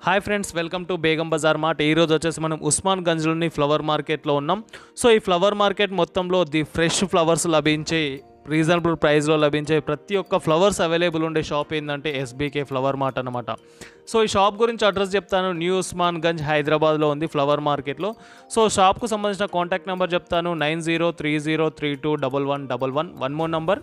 hi friends welcome to Begum Bazar mart ఈ రోజు వచ్చేసి మనం ఉస్మాన్ గంజ్లోని ఫ్లవర్ మార్కెట్లో ఉన్నాం సో ఈ ఫ్లవర్ మార్కెట్ మొత్తంలో ది ఫ్రెష్ ఫ్లవర్స్ లభించే రీజనబుల్ ప్రైస్లో లభించే ప్రతి ఒక్క ఫ్లవర్స్ అవైలబుల్ ఉండే షాప్ ఏంటంటే ఎస్బీకే ఫ్లవర్ మార్ట్ అనమాట సో ఈ షాప్ గురించి అడ్రస్ చెప్తాను న్యూ ఉస్మాన్ గంజ్ హైదరాబాద్లో ఉంది ఫ్లవర్ మార్కెట్లో సో షాప్కు సంబంధించిన కాంటాక్ట్ నెంబర్ చెప్తాను nine zero three zero three two double one double one one more number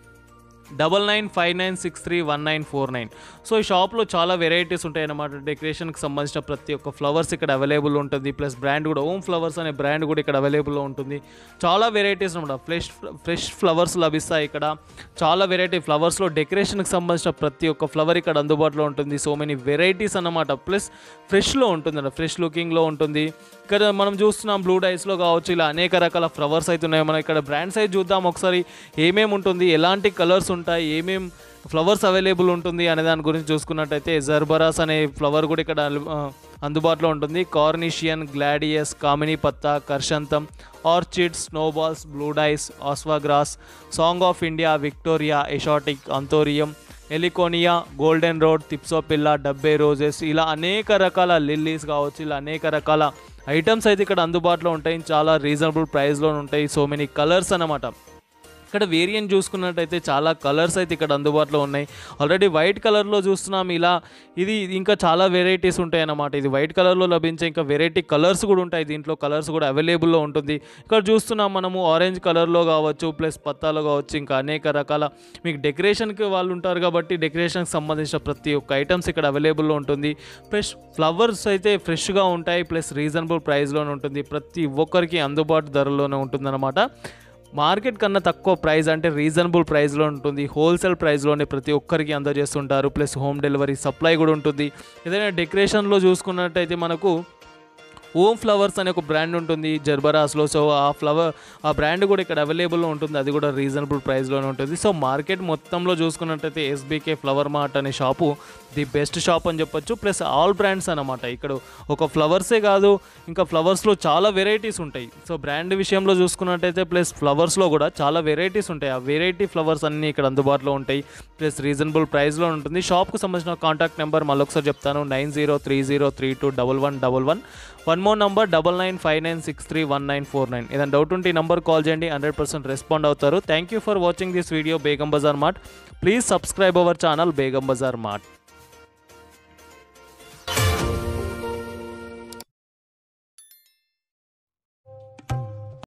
double nine five nine six three one nine four nine so ఈ షాప్లో చాలా వెరైటీస్ ఉంటాయి అన్నమాట డెకరేషన్కి సంబంధించిన ప్రతి ఒక్క ఫ్లవర్స్ ఇక్కడ అవైలబుల్ ఉంటుంది ప్లస్ బ్రాండ్ కూడా ఓమ్ ఫ్లవర్స్ అనే బ్రాండ్ కూడా ఇక్కడ అవైలబుల్లో ఉంటుంది చాలా వెరైటీస్ అనమాట ఫ్రెష్ ఫ్రెష్ ఫ్లవర్స్ లభిస్తాయి ఇక్కడ చాలా వెరైటీ ఫ్లవర్స్లో డెకరేషన్కి సంబంధించిన ప్రతి ఒక్క ఫ్లవర్ ఇక్కడ అందుబాటులో ఉంటుంది సో మెనీ వెరైటీస్ అన్నమాట ప్లస్ ఫ్రెష్లో ఉంటుంది ఫ్రెష్ లుకింగ్లో ఉంటుంది ఇక్కడ మనం చూస్తున్నాం బ్లూ డైస్లో కావచ్చు ఇలా అనేక రకాల ఫ్లవర్స్ అయితే ఉన్నాయి మనం ఇక్కడ బ్రాండ్ సైజ్ చూద్దాం ఒకసారి ఏమేమి ఉంటుంది ఎలాంటి కలర్స్ ఉంటాయి ఏమేం ఫ్లవర్స్ అవైలబుల్ ఉంటుంది అనే దాని గురించి చూసుకున్నట్టయితే జర్బరాస్ అనే ఫ్లవర్ కూడా ఇక్కడ ఆ, అందుబాటులో ఉంటుంది కార్నిషియన్ గ్లాడియస్ కామినీ పత్తా కర్షంతం ఆర్చిడ్ స్నోబాల్స్ బ్లూ డైస్ ఆస్వాగ్రాస్ song of India Victoria asiatic anthurium heliconia golden rod gypsophila డబ్బే రోజెస్ ఇలా అనేక రకాల లిల్లీస్ కావచ్చు ఇలా అనేక రకాల ఐటమ్స్ అయితే ఇక్కడ అందుబాటులో ఉంటాయి చాలా రీజనబుల్ ప్రైస్లో ఉంటాయి సో మెనీ కలర్స్ అన్నమాట ఇక్కడ వేరియంట్ చూసుకున్నట్టయితే చాలా కలర్స్ అయితే ఇక్కడ అందుబాటులో ఉన్నాయి ఆల్రెడీ వైట్ కలర్లో చూస్తున్నాం ఇలా ఇది ఇంకా చాలా వెరైటీస్ ఉంటాయి అన్నమాట ఇది వైట్ కలర్లో లభించే ఇంకా వెరైటీ కలర్స్ కూడా ఉంటాయి దీంట్లో కలర్స్ కూడా అవైలబుల్లో ఉంటుంది ఇక్కడ చూస్తున్నాం మనము ఆరెంజ్ కలర్లో కావచ్చు ప్లస్ పత్తాలో కావచ్చు ఇంకా అనేక రకాల మీకు డెకరేషన్కి వాళ్ళు ఉంటారు కాబట్టి డెకరేషన్కి సంబంధించిన ప్రతి ఒక్క ఐటమ్స్ ఇక్కడ అవైలబుల్లో ఉంటుంది ఫ్రెష్ ఫ్లవర్స్ అయితే ఫ్రెష్గా ఉంటాయి ప్లస్ రీజనబుల్ ప్రైస్లోనే ఉంటుంది ప్రతి ఒక్కరికి అందుబాటు ధరలోనే ఉంటుందన్నమాట మార్కెట్ కన్నా తక్కువ ప్రైస్ అంటే రీజనబుల్ ప్రైస్లో ఉంటుంది హోల్సేల్ ప్రైస్లోనే ప్రతి ఒక్కరికి అందజేస్తుంటారు ప్లస్ హోమ్ డెలివరీ సప్లై కూడా ఉంటుంది ఏదైనా డెకరేషన్లో చూసుకున్నట్టయితే మనకు ఓమ్ ఫ్లవర్స్ అనే ఒక బ్రాండ్ ఉంటుంది జర్బరాస్లో సో ఆ ఫ్లవర్ ఆ బ్రాండ్ కూడా ఇక్కడ అవైలబుల్లో ఉంటుంది అది కూడా రీజనబుల్ ప్రైస్లోనే ఉంటుంది సో మార్కెట్ మొత్తంలో చూసుకున్నట్టయితే ఎస్బీకే ఫ్లవర్ మార్ట్ అనే షాపు ది బెస్ట్ షాప్ అని చెప్పొచ్చు ప్లస్ ఆల్ బ్రాండ్స్ అనమాట ఇక్కడ ఒక ఫ్లవర్సే కాదు ఇంకా ఫ్లవర్స్లో చాలా వెరైటీస్ ఉంటాయి సో బ్రాండ్ విషయంలో చూసుకున్నట్టయితే ప్లస్ ఫ్లవర్స్లో కూడా చాలా వెరైటీస్ ఉంటాయి ఆ వెరైటీ ఫ్లవర్స్ అన్నీ ఇక్కడ అందుబాటులో ఉంటాయి ప్లస్ రీజనబుల్ ప్రైస్లో ఉంటుంది షాప్కు సంబంధించిన కాంటాక్ట్ నెంబర్ మళ్ళొకసారి చెప్తాను nine zero three zero three two double one double one one more number double nine five nine six three one nine four nine ఏదైనా డౌట్ ఉంటే ఈ నంబర్ కాల్ చేయండి హండ్రెడ్ పర్సెంట్ రెస్పాండ్ అవుతారు thank you for watching this video Begum Bazar mart please subscribe our channel Begum Bazar mart